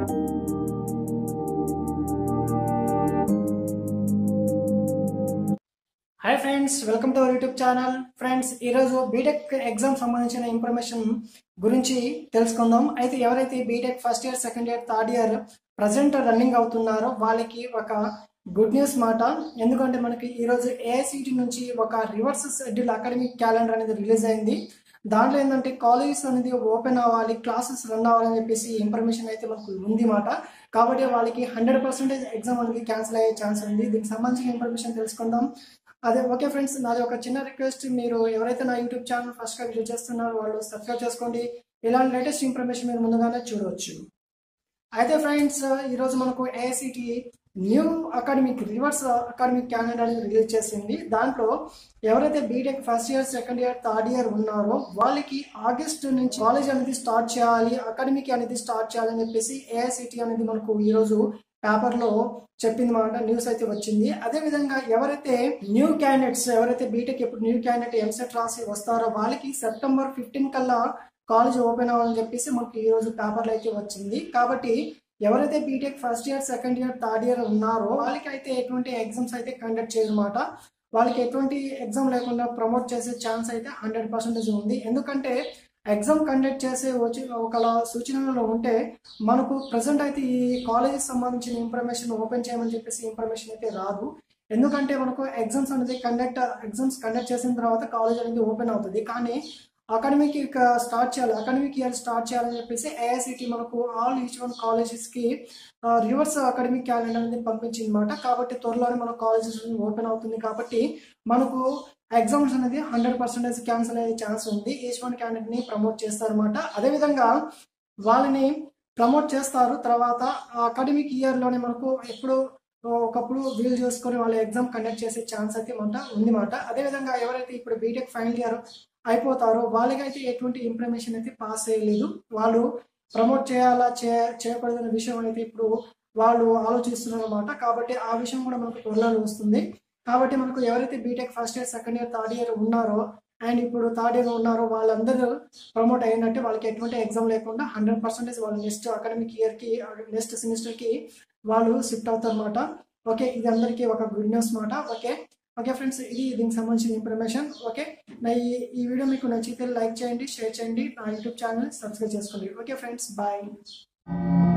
hi friends welcome to our YouTube channel friends ఈరోజు BTech exam సంబంధించిన information గురించి తెలుసుకుందాం అయితే ఎవరైతే BTech first year second year third year present running అవుతున్నారో వాళ్ళకి ఒక గుడ్ న్యూస్ మాట ఎందుకంటే మనకి ఈరోజు ఏఐసిటి నుంచి ఒక రివర్స్ షెడ్యూల్ అకాడమిక్ క్యాలెండర్ అనేది రిలీజ్ అయింది దాంట్లో ఏంటంటే కాలేజెస్ అనేది ఓపెన్ అవ్వాలి క్లాసెస్ రన్ అవ్వాలని చెప్పేసి ఇన్ఫర్మేషన్ అయితే మనకు ఉంది మాట కాబట్టి వాళ్ళకి హండ్రెడ్ పర్సెంటేజ్ ఎగ్జామ్ అనేది క్యాన్సిల్ అయ్యే ఛాన్స్ ఉంది దీనికి సంబంధించిన ఇన్ఫర్మేషన్ తెలుసుకుందాం అదే ఓకే ఫ్రెండ్స్ నాది ఒక చిన్న రిక్వెస్ట్ మీరు ఎవరైతే నా యూట్యూబ్ ఛానల్ ఫస్ట్గా విజిట్ చేస్తున్నారో వాళ్ళు సబ్స్క్రైబ్ చేసుకోండి ఇలాంటి లేటెస్ట్ ఇన్ఫర్మేషన్ మీరు ముందుగానే చూడవచ్చు అయితే ఫ్రెండ్స్ ఈరోజు మనకు AICTE new academic reverse academic calendar అనేది రిలీజ్ చేసింది దాంట్లో ఎవరైతే BTech first year second year third year ఉన్నారో వాళ్ళకి ఆగస్ట్ నుంచి కాలేజ్ అనేది స్టార్ట్ చేయాలి అకాడమిక్ అనేది స్టార్ట్ చేయాలని చెప్పేసి ఏఐసిటి అనేది మనకు ఈరోజు పేపర్ లో చెప్పింది మాట న్యూస్ అయితే వచ్చింది అదే విధంగా ఎవరైతే న్యూ క్యాండిడేట్స్ ఎవరైతే బీటెక్ ఇప్పుడు న్యూ క్యాండిడేట్ ఎంసెట్ రాసి వస్తారో వాళ్ళకి సెప్టెంబర్ ఫిఫ్టీన్ కల్లా కాలేజ్ ఓపెన్ అవ్వాలని చెప్పేసి మనకి ఈ రోజు పేపర్లో అయితే వచ్చింది కాబట్టి ఎవరైతే BTech first year second year third year ఉన్నారో వాళ్ళకి అయితే ఎటువంటి ఎగ్జామ్స్ అయితే కండక్ట్ చేయదన్నమాట వాళ్ళకి ఎటువంటి ఎగ్జామ్ లేకుండా ప్రమోట్ చేసే ఛాన్స్ అయితే హండ్రెడ్ పర్సెంటేజ్ ఉంది ఎందుకంటే ఎగ్జామ్ కండక్ట్ చేసే వచ్చి ఒకలా సూచనలు ఉంటే మనకు ప్రజెంట్ అయితే ఈ కాలేజెస్ సంబంధించిన ఇన్ఫర్మేషన్ ఓపెన్ చేయమని చెప్పేసి ఇన్ఫర్మేషన్ అయితే రాదు ఎందుకంటే మనకు ఎగ్జామ్స్ అనేది కండక్ట్ ఎగ్జామ్స్ కండక్ట్ చేసిన తర్వాత కాలేజ్ అనేది ఓపెన్ అవుతుంది కానీ అకాడమిక్ స్టార్ట్ చేయాలి అకాడమిక్ ఇయర్ స్టార్ట్ చేయాలని చెప్పేసి ఏఐసిటి మనకు ఆల్ ఈచ్ వన్ కాలేజెస్కి రివర్స్ అకాడమిక్ క్యాలెండర్ అనేది పంపించింది అనమాట కాబట్టి త్వరలోనే మన కాలేజెస్ ఓపెన్ అవుతుంది కాబట్టి మనకు ఎగ్జామ్స్ అనేది హండ్రెడ్ పర్సెంటేజ్ క్యాన్సిల్ అయ్యే ఛాన్స్ ఉంది ఈచ్ వన్ క్యాండిడేట్ ని ప్రమోట్ చేస్తారన్నమాట అదేవిధంగా వాళ్ళని ప్రమోట్ చేస్తారు తర్వాత అకాడమిక్ ఇయర్ లోనే మనకు ఎప్పుడు ఒకప్పుడు వీలు చేసుకొని వాళ్ళ ఎగ్జామ్ కండక్ట్ చేసే ఛాన్స్ అయితే మాట ఉంది మాట అదేవిధంగా ఎవరైతే ఇప్పుడు బీటెక్ ఫైనల్ ఇయర్ అయిపోతారో వాళ్ళకైతే ఎటువంటి ఇన్ఫర్మేషన్ అయితే పాస్ చేయలేదు వాళ్ళు ప్రమోట్ చేయాలా చే చేయకూడదనే విషయం అయితే ఇప్పుడు వాళ్ళు ఆలోచిస్తున్నారు అనమాట కాబట్టి ఆ విషయం కూడా మనకు త్వరలో వస్తుంది కాబట్టి మనకు ఎవరైతే BTech first year second year third year ఉన్నారో అండ్ ఇప్పుడు థర్డ్ ఇయర్ ఉన్నారో వాళ్ళందరూ ప్రమోట్ అయినట్టే వాళ్ళకి ఎటువంటి ఎగ్జామ్ లేకుండా హండ్రెడ్ పర్సెంటేజ్ వాళ్ళు నెక్స్ట్ అకాడమిక్ ఇయర్కి నెక్స్ట్ సెమిస్టర్కి వాళ్ళు షిఫ్ట్ అవుతారు అనమాట ఓకే ఇది అందరికీ ఒక గుడ్ న్యూస్ మాట ఓకే ఓకే ఫ్రెండ్స్ ఇది దీనికి సంబంధించిన ఇన్ఫర్మేషన్ ఓకే నా ఈ ఈ వీడియో మీకు నచ్చితే లైక్ చేయండి షేర్ చేయండి నా యూట్యూబ్ ఛానల్ సబ్స్క్రైబ్ చేసుకోండి ఓకే ఫ్రెండ్స్ బాయ్